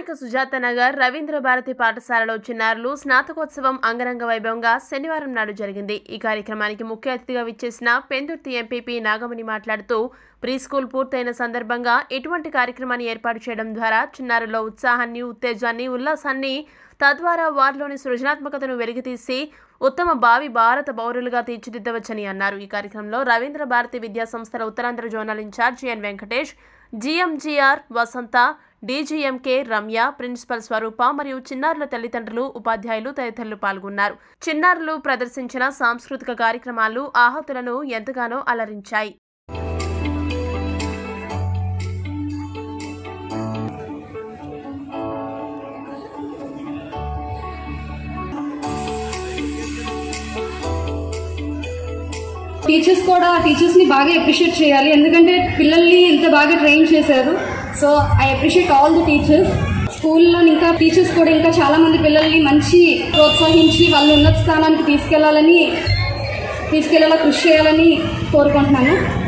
స్థానిక సుజాత నగర్ రవీంద్ర భారతి పాఠశాలలో చిన్నారులు స్నాతకోత్సవం అంగరంగ వైభవంగా శనివారం నాడు జరిగింది ఈ కార్యక్రమానికి ముఖ్య అతిథిగా విచ్చేసిన పెందుర్తి ఎంపీపీ నాగమణి మాట్లాడుతూ ప్రీ స్కూల్ పూర్తయిన సందర్భంగా ఇటువంటి కార్యక్రమాన్ని ఏర్పాటు చేయడం ద్వారా చిన్నారుల్లో ఉత్సాహాన్ని ఉత్తేజాన్ని ఉల్లాసాన్ని తద్వారా వారిలోని సృజనాత్మకతను వెలికితీసి ఉత్తమ భావి భారత పౌరులుగా తీర్చిదిద్దవచ్చని అన్నారు ఈ కార్యక్రమంలో రవీంద్ర భారతి విద్యా సంస్థల Uttarandhra zonal in charge N Venkatesh G M G R Vasantha D G M K Ramya principal Swarupa మరియు చిన్నారుల తల్లిదండ్రులు ఉపాధ్యాయులు తదితరులు పాల్గొన్నారు చిన్నారులు ప్రదర్శించిన సాంస్కృతిక కార్యక్రమాలు ఆహతులను ఎంతగానో అలరించాయి టీచర్స్ కూడా టీచర్స్ ని బాగా అప్రిషియేట్ చేయాలి ఎందుకంటే పిల్లల్ని ఇంత బాగా ట్రైన్ చేశారు so I appreciate all the teachers స్కూల్లో ఇంకా టీచర్స్ కూడా ఇంకా చాలా మంది పిల్లల్ని మంచి ప్రోత్సహించి వాళ్ళు ఉన్నత స్థానానికి తీసుకెళ్లాలని తీసుకెళ్లేలా కృషి చేయాలని కోరుకుంటున్నాను